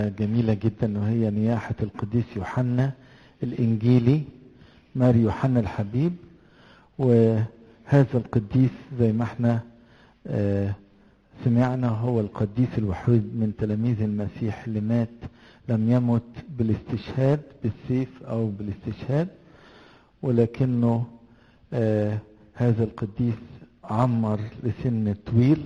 جميلة جدا وهي نياحة القديس يوحنا الإنجيلي ماري يوحنا الحبيب وهذا القديس زي ما احنا آه سمعنا هو القديس الوحيد من تلاميذ المسيح اللي مات لم يمت بالاستشهاد بالسيف أو بالاستشهاد ولكنه آه هذا القديس عمر لسن طويل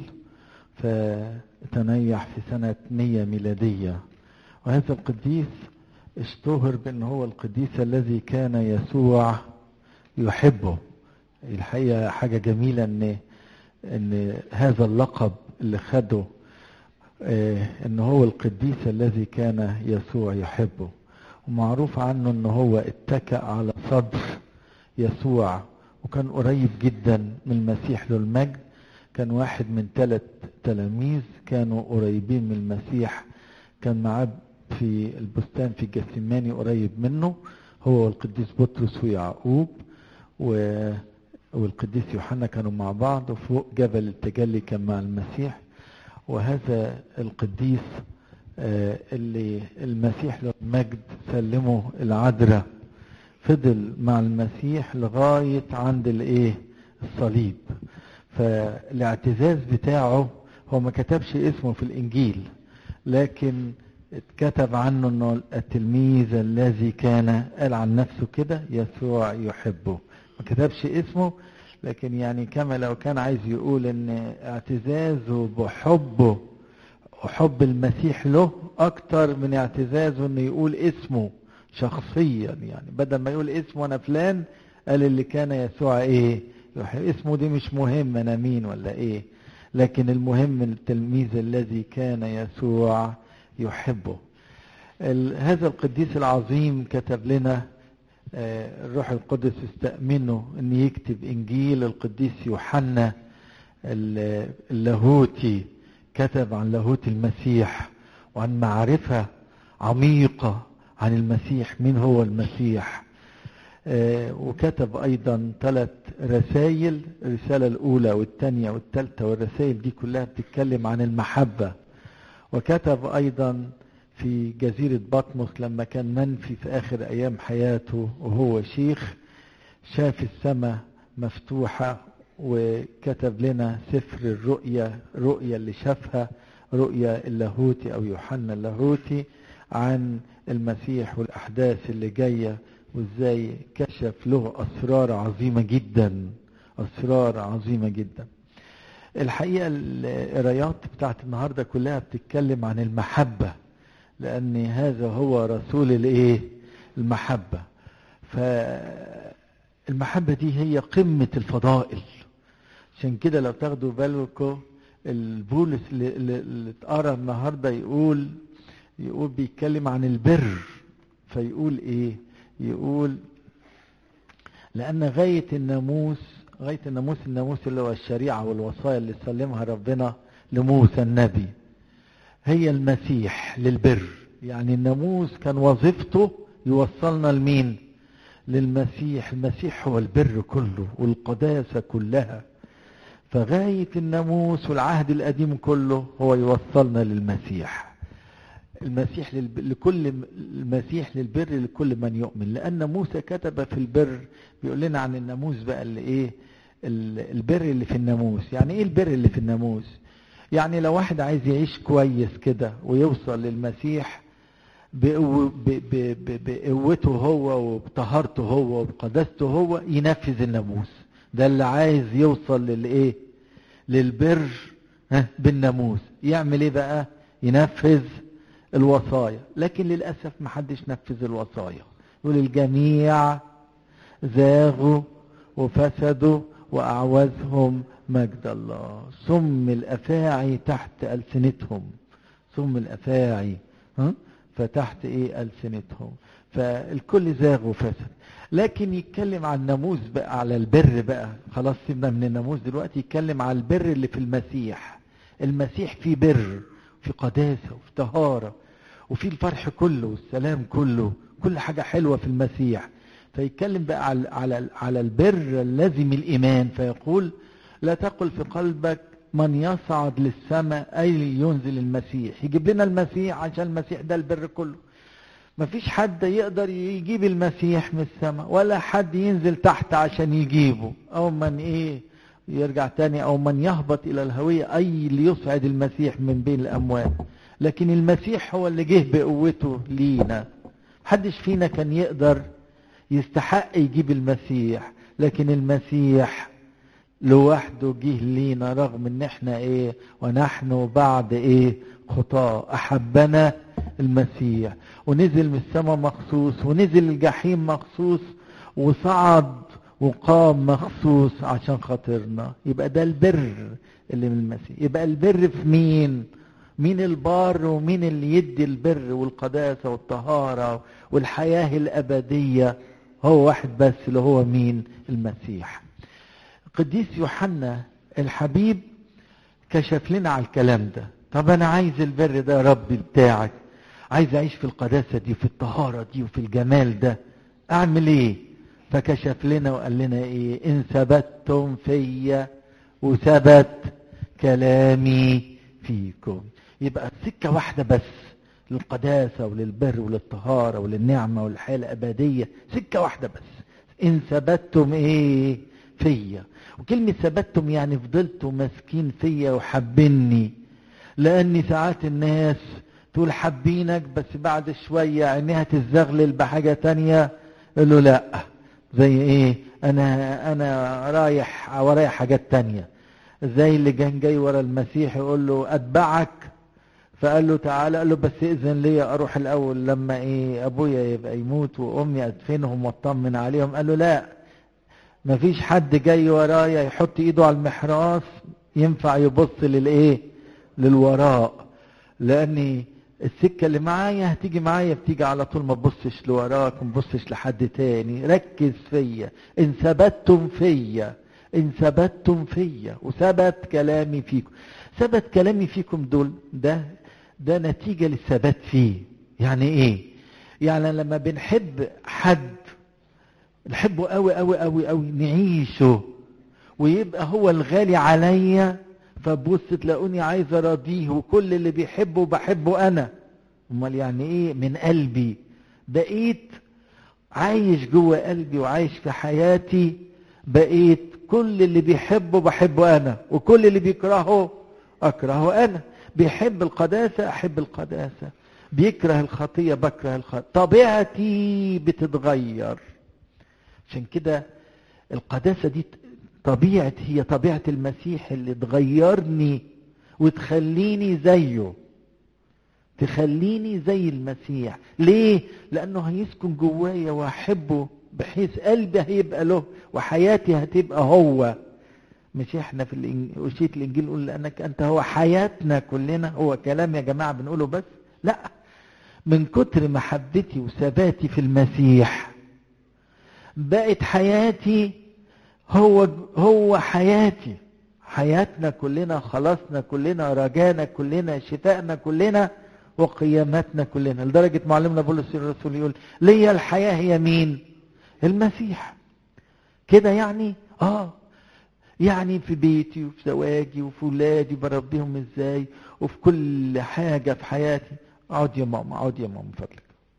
فتنيح في سنة 100 ميلادية وهذا القديس اشتهر بأن هو القديس الذي كان يسوع يحبه الحقيقة حاجة جميلة ان ان هذا اللقب اللي خده اه ان هو القديس الذي كان يسوع يحبه ومعروف عنه ان هو اتكأ على صدر يسوع وكان قريب جدا من المسيح له المجد كان واحد من ثلاث تلاميذ كانوا قريبين من المسيح كان معاه في البستان في جثماني قريب منه هو والقديس بطرس ويعقوب و... والقديس يوحنا كانوا مع بعض وفوق جبل التجلي كان مع المسيح وهذا القديس آه اللي المسيح له المجد سلمه العذراء فضل مع المسيح لغاية عند الايه الصليب فالاعتزاز بتاعه هو ما كتبش اسمه في الانجيل لكن اتكتب عنه انه التلميذ الذي كان قال عن نفسه كده يسوع يحبه ما كتبش اسمه لكن يعني كما لو كان عايز يقول ان اعتزازه بحبه وحب المسيح له اكتر من اعتزازه انه يقول اسمه شخصيا يعني بدل ما يقول اسمه انا فلان قال اللي كان يسوع ايه يحب اسمه دي مش مهم انا مين ولا ايه لكن المهم التلميذ الذي كان يسوع يحبه هذا القديس العظيم كتب لنا الروح القدس استأمنه ان يكتب انجيل القديس يوحنا اللاهوتي كتب عن لاهوت المسيح وعن معرفة عميقة عن المسيح مين هو المسيح وكتب ايضا ثلاث رسائل الرسالة الاولى والثانية والثالثة والرسائل دي كلها بتتكلم عن المحبة وكتب ايضا في جزيرة بطمس لما كان منفي في اخر ايام حياته وهو شيخ شاف السماء مفتوحة وكتب لنا سفر الرؤية رؤية اللي شافها رؤية اللاهوتي او يوحنا اللاهوتي عن المسيح والاحداث اللي جاية وازاي كشف له اسرار عظيمة جدا اسرار عظيمة جدا الحقيقة القرايات بتاعت النهاردة كلها بتتكلم عن المحبة لان هذا هو رسول الايه المحبة فالمحبة دي هي قمة الفضائل عشان كده لو تاخدوا بالكم البولس اللي اتقرا النهارده يقول يقول بيتكلم عن البر فيقول ايه يقول لان غاية الناموس غاية الناموس الناموس اللي هو الشريعة والوصايا اللي سلمها ربنا لموسى النبي هي المسيح للبر يعني الناموس كان وظيفته يوصلنا لمين للمسيح المسيح هو البر كله والقداسة كلها فغاية الناموس والعهد القديم كله هو يوصلنا للمسيح المسيح للب... لكل المسيح للبر لكل من يؤمن لأن موسى كتب في البر بيقول لنا عن الناموس بقى اللي ايه البر اللي في الناموس يعني ايه البر اللي في الناموس يعني لو واحد عايز يعيش كويس كده ويوصل للمسيح بقوته هو وبطهارته هو وبقداسته هو ينفذ الناموس ده اللي عايز يوصل للايه للبر ها بالناموس يعمل ايه بقى ينفذ الوصايا لكن للاسف ما حدش نفذ الوصايا يقول الجميع زاغوا وفسدوا واعوزهم مجد الله سم الافاعي تحت السنتهم سم الافاعي ها فتحت ايه السنتهم فالكل زاغ وفسد لكن يتكلم عن الناموس بقى على البر بقى خلاص سيبنا من الناموس دلوقتي يتكلم على البر اللي في المسيح المسيح فيه بر في قداسة وفي طهارة وفي الفرح كله والسلام كله كل حاجة حلوة في المسيح فيتكلم بقى على على على البر اللازم الإيمان فيقول لا تقل في قلبك من يصعد للسماء أي ينزل المسيح يجيب لنا المسيح عشان المسيح ده البر كله مفيش حد يقدر يجيب المسيح من السماء ولا حد ينزل تحت عشان يجيبه او من ايه يرجع تاني او من يهبط الى الهوية اي ليصعد المسيح من بين الاموات لكن المسيح هو اللي جه بقوته لينا محدش فينا كان يقدر يستحق يجيب المسيح لكن المسيح لوحده جه لينا رغم ان احنا ايه ونحن بعد ايه خطاة احبنا المسيح ونزل من السماء مخصوص ونزل الجحيم مخصوص وصعد وقام مخصوص عشان خاطرنا يبقى ده البر اللي من المسيح يبقى البر في مين مين البار ومين اللي يدي البر والقداسة والطهارة والحياة الأبدية هو واحد بس اللي هو مين المسيح قديس يوحنا الحبيب كشف لنا على الكلام ده طب انا عايز البر ده يا ربي بتاعك عايز اعيش في القداسة دي وفي الطهارة دي وفي الجمال ده اعمل ايه فكشف لنا وقال لنا ايه ان ثبتتم فيا وثبت كلامي فيكم يبقى سكة واحدة بس للقداسة وللبر وللطهارة وللنعمة والحياة الأبدية سكة واحدة بس إن ثبتتم إيه فيا وكلمة ثبتتم يعني فضلتوا ماسكين فيا وحابيني لأن ساعات الناس تقول حابينك بس بعد شوية عينيها تزغلل بحاجة تانية يقول له لا زي ايه انا انا رايح ورايا حاجات تانية زي اللي كان جاي ورا المسيح يقول له اتبعك فقال له تعالى قال له بس اذن لي اروح الاول لما ايه ابويا يبقى يموت وامي ادفنهم واطمن عليهم قال له لا مفيش حد جاي ورايا يحط ايده على المحراث ينفع يبص للايه للوراء لاني السكة اللي معايا هتيجي معايا بتيجي على طول ما تبصش لوراك وما تبصش لحد تاني ركز فيا ان ثبتتم فيا ان ثبتتم فيا وثبت كلامي فيكم ثبت كلامي فيكم دول ده ده نتيجة للثبات فيه يعني ايه يعني لما بنحب حد نحبه قوي قوي قوي قوي نعيشه ويبقى هو الغالي عليا فبص تلاقوني عايز اراضيه وكل اللي بيحبه بحبه انا امال يعني ايه من قلبي بقيت عايش جوه قلبي وعايش في حياتي بقيت كل اللي بيحبه بحبه انا وكل اللي بيكرهه اكرهه انا بيحب القداسة احب القداسة بيكره الخطية بكره الخطية طبيعتي بتتغير عشان كده القداسة دي طبيعة هي طبيعة المسيح اللي تغيرني وتخليني زيه تخليني زي المسيح ليه لانه هيسكن جوايا واحبه بحيث قلبي هيبقى له وحياتي هتبقى هو مش احنا في أشية الانجيل نقول لانك انت هو حياتنا كلنا هو كلام يا جماعة بنقوله بس لا من كتر محبتي وثباتي في المسيح بقت حياتي هو هو حياتي حياتنا كلنا خلاصنا كلنا رجانا كلنا شفائنا كلنا وقيامتنا كلنا لدرجة معلمنا بولس الرسول يقول ليا الحياة هي مين المسيح كده يعني اه يعني في بيتي وفي زواجي وفي ولادي بربيهم ازاي وفي كل حاجة في حياتي اقعد يا ماما اقعد يا ماما فضلك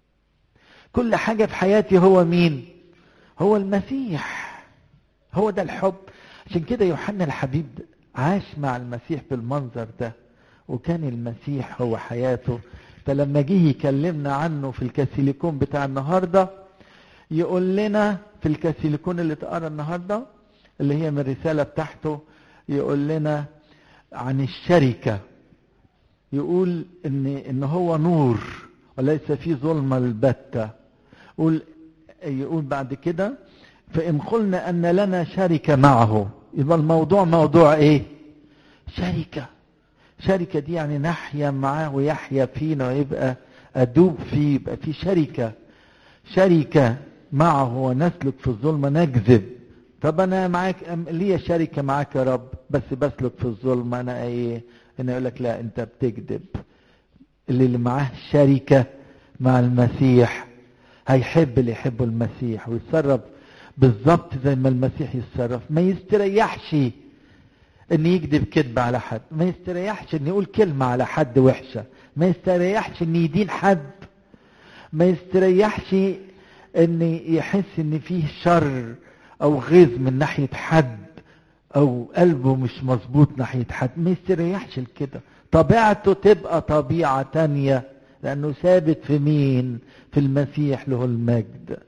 كل حاجة في حياتي هو مين هو المسيح هو ده الحب عشان كده يوحنا الحبيب عاش مع المسيح بالمنظر ده وكان المسيح هو حياته فلما جه يكلمنا عنه في الكاسيليكون بتاع النهارده يقول لنا في الكاسيليكون اللي اتقرا النهارده اللي هي من الرساله بتاعته يقول لنا عن الشركه يقول ان ان هو نور وليس فيه ظلمه البته يقول يقول بعد كده فإن قلنا أن لنا شركة معه يبقى الموضوع موضوع إيه شركة شركة دي يعني نحيا معاه ويحيا فينا ويبقى أدوب فيه يبقى في شركة شركة معه ونسلك في الظلمة نكذب طب أنا معاك ليا شركة معاك يا رب بس بسلك في الظلمة أنا إيه أنا يقول لك لا أنت بتكذب اللي, اللي معاه شركة مع المسيح هيحب اللي يحبه المسيح ويتصرف بالظبط زي ما المسيح يتصرف ما يستريحش ان يكذب كذب على حد ما يستريحش ان يقول كلمة على حد وحشة ما يستريحش ان يدين حد ما يستريحش ان يحس ان فيه شر او غيظ من ناحية حد او قلبه مش مظبوط ناحية حد ما يستريحش لكده طبيعته تبقى طبيعة تانية لانه ثابت في مين في المسيح له المجد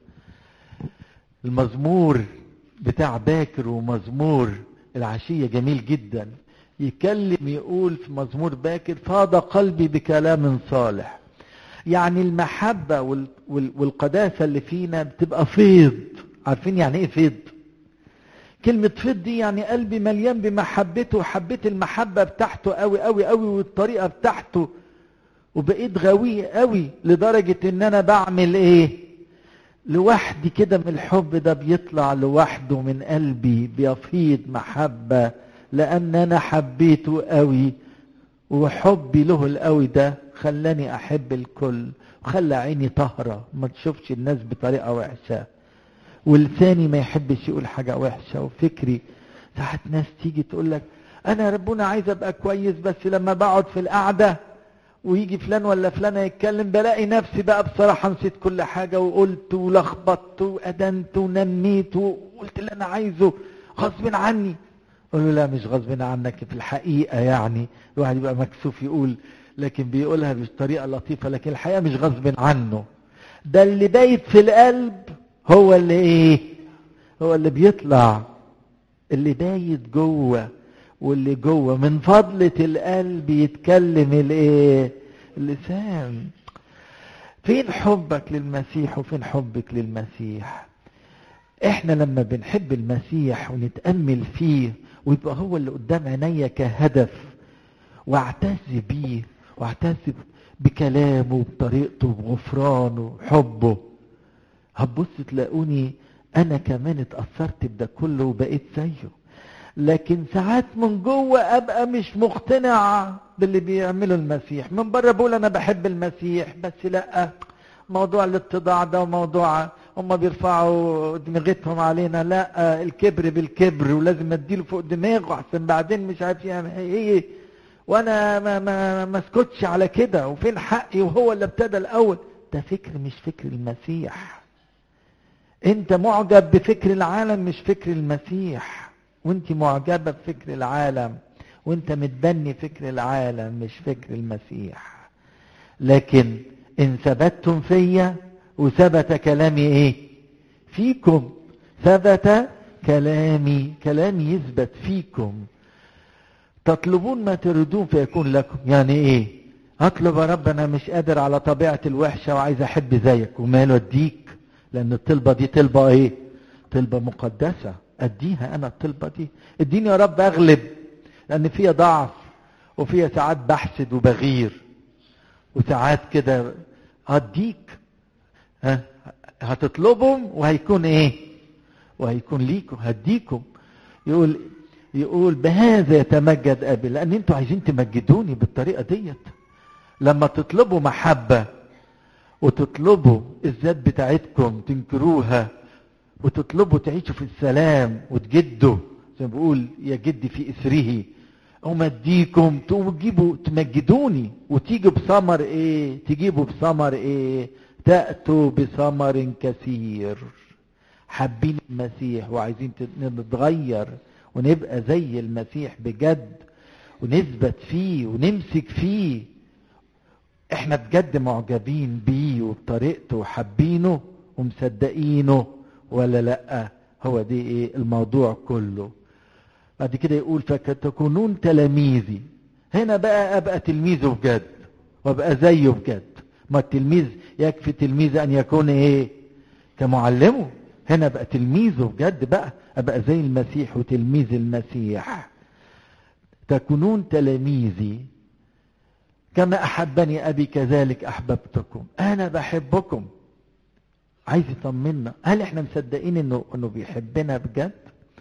المزمور بتاع باكر ومزمور العشية جميل جدا يكلم يقول في مزمور باكر فاض قلبي بكلام صالح يعني المحبة وال وال والقداسة اللي فينا بتبقى فيض عارفين يعني ايه فيض كلمة فيض دي يعني قلبي مليان بمحبته وحبيت المحبة بتاعته قوي قوي قوي والطريقة بتاعته وبقيت غاوية قوي لدرجة ان انا بعمل ايه لوحدي كده من الحب ده بيطلع لوحده من قلبي بيفيض محبة لان انا حبيته قوي وحبي له القوي ده خلاني احب الكل وخلى عيني طهرة ما تشوفش الناس بطريقة وحشة ولساني ما يحبش يقول حاجة وحشة وفكري ساعات ناس تيجي تقول لك انا ربنا عايز ابقى كويس بس لما بقعد في القعدة ويجي فلان ولا فلانة يتكلم بلاقي نفسي بقى بصراحة نسيت كل حاجة وقلت ولخبطت وأدنت ونميت وقلت اللي أنا عايزه غصب عني قول له لا مش غصب عنك في الحقيقة يعني الواحد يبقى مكسوف يقول لكن بيقولها بطريقة لطيفة لكن الحقيقة مش غصب عنه ده اللي بايت في القلب هو اللي ايه هو اللي بيطلع اللي بايت جوه واللي جوه من فضلة القلب يتكلم الايه اللسان فين حبك للمسيح وفين حبك للمسيح احنا لما بنحب المسيح ونتأمل فيه ويبقى هو اللي قدام عينيا كهدف واعتز بيه واعتز بكلامه وبطريقته وبغفرانه وحبه هتبص تلاقوني انا كمان اتأثرت بده كله وبقيت زيه لكن ساعات من جوه ابقى مش مقتنع باللي بيعمله المسيح من بره بقول انا بحب المسيح بس لا موضوع الاتضاع ده وموضوع هم بيرفعوا دماغتهم علينا لا الكبر بالكبر ولازم اديله فوق دماغه احسن بعدين مش عارف يعمل ايه وانا ما ما ما اسكتش على كده وفين حقي وهو اللي ابتدى الاول ده فكر مش فكر المسيح انت معجب بفكر العالم مش فكر المسيح وانت معجبة بفكر العالم وانت متبني فكر العالم مش فكر المسيح لكن ان ثبتتم فيا وثبت كلامي ايه فيكم ثبت كلامي كلامي يثبت فيكم تطلبون ما تريدون فيكون لكم يعني ايه اطلب يا رب انا مش قادر على طبيعتي الوحشة وعايز احب زيك وماله اديك لان الطلبة دي طلبة ايه طلبة مقدسة اديها انا الطلبة دي اديني يا رب اغلب لان فيها ضعف وفيها ساعات بحسد وبغير وساعات كده هديك ها هتطلبهم وهيكون ايه وهيكون ليكم هديكم يقول يقول بهذا يتمجد ابي لان انتوا عايزين تمجدوني بالطريقه ديت لما تطلبوا محبه وتطلبوا الذات بتاعتكم تنكروها وتطلبوا تعيشوا في السلام وتجدوا زي ما بقول يا جدي في اسره امديكم تجيبوا تمجدوني وتيجوا بثمر ايه تجيبوا بثمر ايه تأتوا بثمر كثير حابين المسيح وعايزين نتغير ونبقى زي المسيح بجد ونثبت فيه ونمسك فيه احنا بجد معجبين بيه وبطريقته وحابينه ومصدقينه ولا لا هو دي ايه الموضوع كله بعد كده يقول فكتكونون تلاميذي هنا بقى ابقى تلميذه بجد وابقى زيه بجد ما التلميذ يكفي تلميذ ان يكون ايه كمعلمه هنا بقى تلميذه بجد بقى ابقى زي المسيح وتلميذ المسيح تكونون تلاميذي كما احبني ابي كذلك احببتكم انا بحبكم عايز يطمنا هل احنا مصدقين انه انه بيحبنا بجد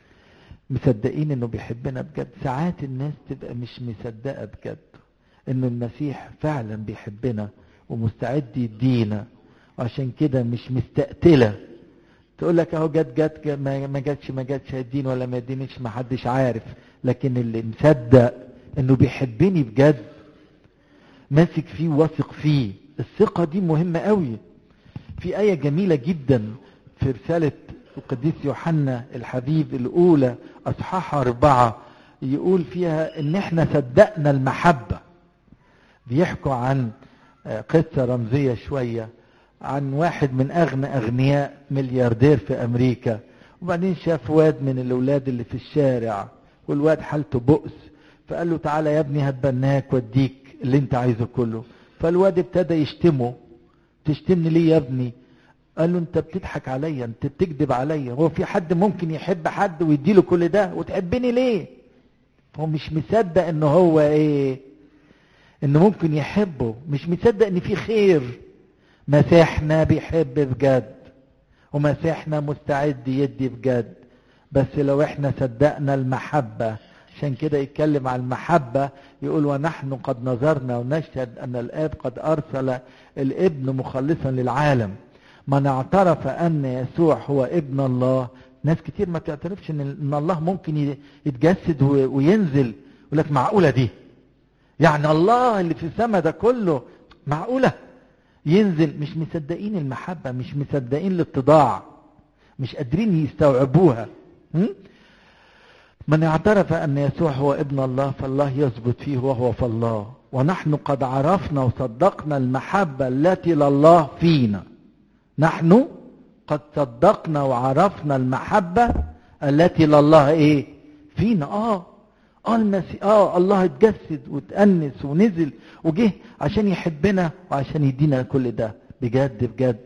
مصدقين انه بيحبنا بجد ساعات الناس تبقى مش مصدقه بجد انه المسيح فعلا بيحبنا ومستعد يدينا وعشان كده مش مستقتله تقول لك اهو جت جت ما جاتش ما جاتش هيدين ولا ما يدينيش ما حدش عارف لكن اللي مصدق انه بيحبني بجد ماسك فيه واثق فيه الثقة دي مهمة قوي في آية جميلة جدا في رسالة القديس يوحنا الحبيب الأولى أصحاح أربعة يقول فيها إن إحنا صدقنا المحبة بيحكوا عن قصة رمزية شوية عن واحد من أغنى أغنياء ملياردير في أمريكا وبعدين شاف واد من الأولاد اللي في الشارع والواد حالته بؤس فقال له تعالى يا ابني هتبناك واديك اللي انت عايزه كله فالواد ابتدى يشتمه تشتمني ليه يا ابني قال له انت بتضحك عليا انت بتكذب عليا هو في حد ممكن يحب حد ويديله كل ده وتحبني ليه هو مش مصدق ان هو ايه انه ممكن يحبه مش مصدق ان في خير مسيحنا بيحب بجد ومسيحنا مستعد يدي بجد بس لو احنا صدقنا المحبة عشان كده يتكلم عن المحبة يقول ونحن قد نظرنا ونشهد ان الاب قد ارسل الابن مخلصا للعالم من اعترف ان يسوع هو ابن الله ناس كتير ما تعترفش ان ان الله ممكن يتجسد وينزل يقول لك معقولة دي يعني الله اللي في السماء ده كله معقولة ينزل مش مصدقين المحبة مش مصدقين الاتضاع مش قادرين يستوعبوها من اعترف أن يسوع هو ابن الله فالله يثبت فيه وهو في الله ونحن قد عرفنا وصدقنا المحبة التي لله فينا نحن قد صدقنا وعرفنا المحبة التي لله ايه فينا اه اه المسيح اه الله اتجسد وتأنس ونزل وجه عشان يحبنا وعشان يدينا كل ده بجد بجد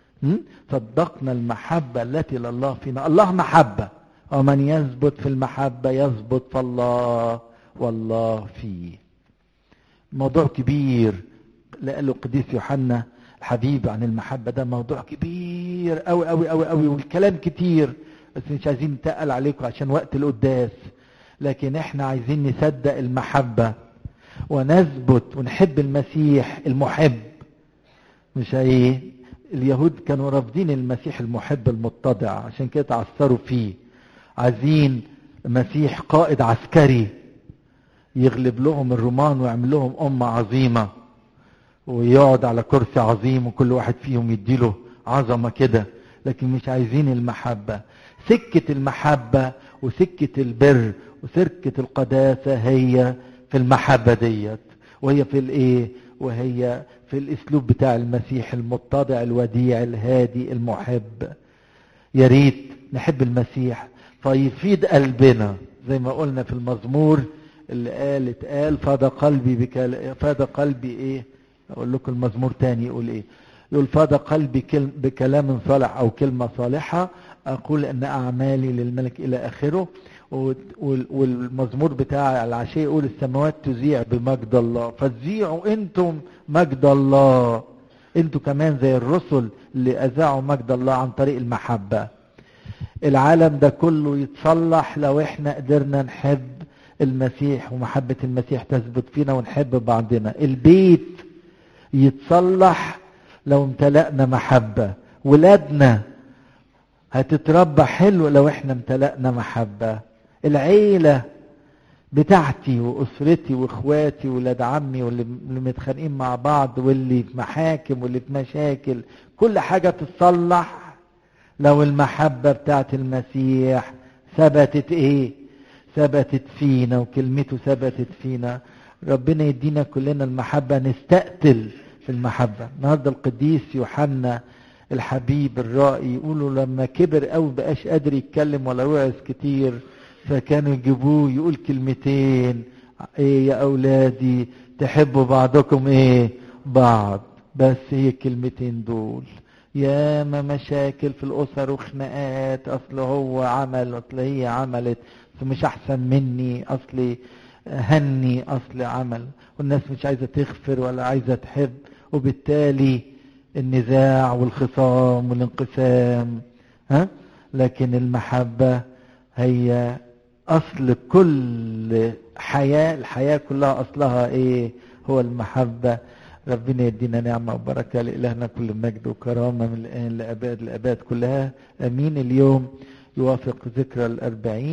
صدقنا المحبة التي لله فينا الله محبة ومن يثبت في المحبة يثبت في الله والله فيه موضوع كبير لقاله القديس يوحنا الحبيب عن المحبة ده موضوع كبير قوي قوي قوي قوي والكلام كتير بس مش عايزين نتقل عليكم عشان وقت القداس لكن احنا عايزين نصدق المحبة ونثبت ونحب المسيح المحب مش ايه اليهود كانوا رافضين المسيح المحب المتضع عشان كده تعثروا فيه عايزين مسيح قائد عسكري يغلب لهم الرومان ويعمل لهم أمة عظيمة ويقعد على كرسي عظيم وكل واحد فيهم يديله عظمة كده لكن مش عايزين المحبة سكة المحبة وسكة البر وسكة القداسة هي في المحبة ديت وهي في الايه وهي في الاسلوب بتاع المسيح المتضع الوديع الهادي المحب يا ريت نحب المسيح فيفيد قلبنا زي ما قلنا في المزمور اللي قال اتقال فاد قلبي بكل... فاد قلبي ايه اقول لكم المزمور تاني يقول ايه يقول فاد قلبي كل... بكلام صالح او كلمة صالحة اقول ان اعمالي للملك الى اخره والمزمور بتاع العشية يقول السماوات تذيع بمجد الله فتذيعوا انتم مجد الله انتوا كمان زي الرسل اللي اذاعوا مجد الله عن طريق المحبة العالم ده كله يتصلح لو احنا قدرنا نحب المسيح ومحبة المسيح تثبت فينا ونحب بعضنا البيت يتصلح لو امتلأنا محبة ولادنا هتتربى حلو لو احنا امتلأنا محبة العيلة بتاعتي واسرتي واخواتي ولاد عمي واللي متخانقين مع بعض واللي في محاكم واللي في مشاكل كل حاجة تتصلح لو المحبة بتاعت المسيح ثبتت ايه ثبتت فينا وكلمته ثبتت فينا ربنا يدينا كلنا المحبة نستقتل في المحبة النهاردة القديس يوحنا الحبيب الرائي يقولوا لما كبر قوي بقاش قادر يتكلم ولا وعظ كتير فكانوا يجيبوه يقول كلمتين ايه يا اولادي تحبوا بعضكم ايه بعض بس هي الكلمتين دول ياما مشاكل في الاسر وخناقات اصل هو عمل اصل هي عملت مش احسن مني اصلي هني اصل عمل والناس مش عايزه تغفر ولا عايزه تحب وبالتالي النزاع والخصام والانقسام ها لكن المحبه هي اصل كل حياه الحياه كلها اصلها ايه هو المحبه ربنا يدينا نعمة وبركة لإلهنا كل مجد وكرامة من الآن لأباد الأباد كلها أمين اليوم يوافق ذكرى الأربعين